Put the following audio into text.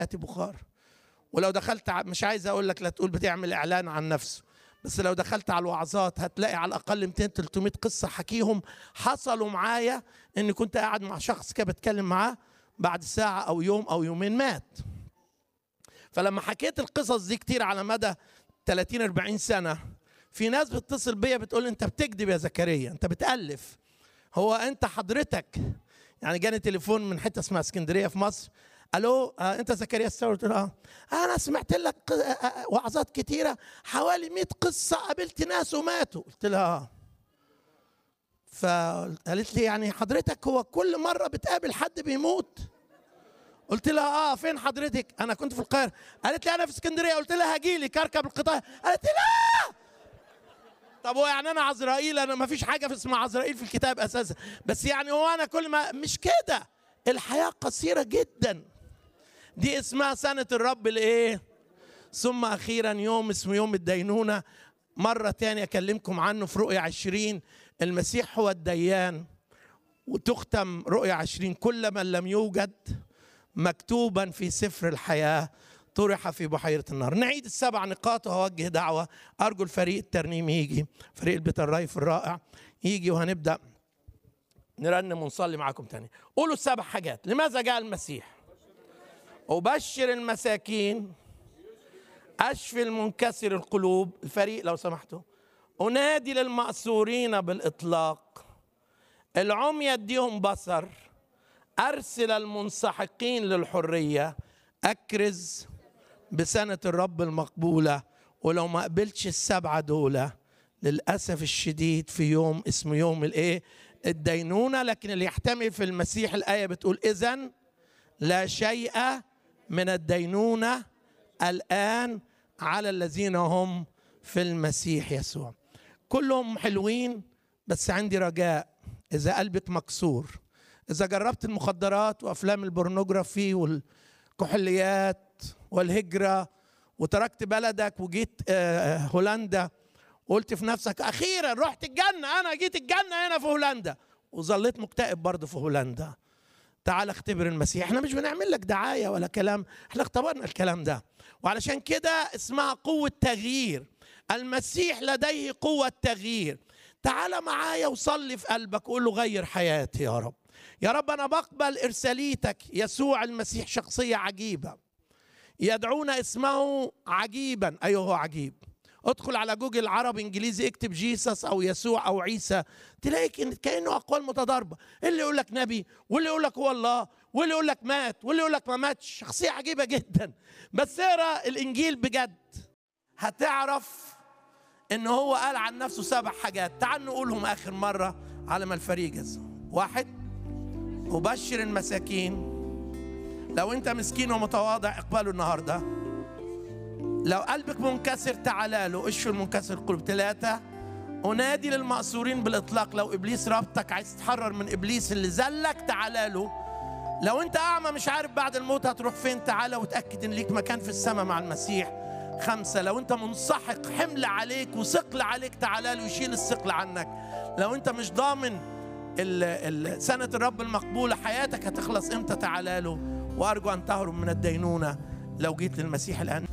اتي بخار ولو دخلت ع- مش عايز اقول لك لا تقول بتعمل اعلان عن نفسه بس لو دخلت على الوعظات هتلاقي على الاقل 200 300 قصه حكيهم حصلوا معايا اني كنت قاعد مع شخص كده بتكلم معاه بعد ساعه او يوم او يومين مات فلما حكيت القصص دي كتير على مدى 30 40 سنه في ناس بتتصل بيا بتقول لي انت بتكذب يا زكريا انت بتالف هو انت حضرتك يعني جاني تليفون من حته اسمها اسكندريه في مصر الو آه انت زكريا السوري قلت له اه انا سمعت لك ق- آه، آه، وعظات كتيره حوالي 100 قصه قابلت ناس وماتوا قلت لها اه فقالت لي يعني حضرتك هو كل مره بتقابل حد بيموت قلت لها اه فين حضرتك انا كنت في القاهره قالت لي انا في اسكندريه قلت لها هجي لك اركب القطار قالت لي لا طب هو يعني انا عزرائيل انا ما فيش حاجه في اسمها عزرائيل في الكتاب اساسا بس يعني هو انا كل ما مش كده الحياه قصيره جدا دي اسمها سنه الرب الايه ثم اخيرا يوم اسمه يوم الدينونه مره تانية اكلمكم عنه في رؤيا عشرين المسيح هو الديان وتختم رؤيا عشرين كل من لم يوجد مكتوبا في سفر الحياه طرح في بحيره النار نعيد السبع نقاط وهوجه دعوه ارجو الفريق الترنيم يجي فريق البيت الريف الرائع يجي وهنبدا نرنم ونصلي معاكم تاني قولوا السبع حاجات لماذا جاء المسيح أبشر المساكين أشفي المنكسر القلوب الفريق لو سمحتوا أنادي للمأسورين بالإطلاق العمي أديهم بصر أرسل المنسحقين للحرية أكرز بسنة الرب المقبولة ولو ما قبلتش السبعة دول للأسف الشديد في يوم اسمه يوم الإيه الدينونة لكن اللي يحتمل في المسيح الآية بتقول إذن لا شيء من الدينونة الآن على الذين هم في المسيح يسوع كلهم حلوين بس عندي رجاء إذا قلبك مكسور إذا جربت المخدرات وأفلام البورنوجرافي والكحوليات والهجرة وتركت بلدك وجيت آه، هولندا وقلت في نفسك أخيرا رحت الجنة أنا جيت الجنة هنا في هولندا وظليت مكتئب برضه في هولندا تعال اختبر المسيح احنا مش بنعمل لك دعايه ولا كلام احنا اختبرنا الكلام ده وعلشان كده اسمها قوه تغيير المسيح لديه قوه تغيير تعال معايا وصلي في قلبك وقول له غير حياتي يا رب يا رب انا بقبل ارساليتك يسوع المسيح شخصيه عجيبه يدعون اسمه عجيبا ايوه هو عجيب ادخل على جوجل عربي انجليزي اكتب جيسس او يسوع او عيسى تلاقي كأن- كانه اقوال متضاربه اللي يقول لك نبي واللي يقول لك هو الله واللي يقول لك مات واللي يقول لك ما ماتش شخصيه عجيبه جدا بس اقرا الانجيل بجد هتعرف ان هو قال عن نفسه سبع حاجات تعال نقولهم اخر مره على ما الفريق يجهز واحد أبشر المساكين لو أنت مسكين ومتواضع اقبله النهارده لو قلبك منكسر تعالى له اشفي المنكسر القلوب ثلاثة أنادي للمأسورين بالإطلاق لو إبليس ربطك عايز تتحرر من إبليس اللي زلك تعالى له لو أنت أعمى مش عارف بعد الموت هتروح فين تعالى وتأكد إن ليك مكان في السماء مع المسيح خمسة لو أنت منسحق حمل عليك وثقل عليك تعالى له يشيل الثقل عنك لو أنت مش ضامن ال- ال- سنة الرب المقبولة حياتك هتخلص إمتى تعالى له وأرجو أن تهرب من الدينونة لو جيت للمسيح الآن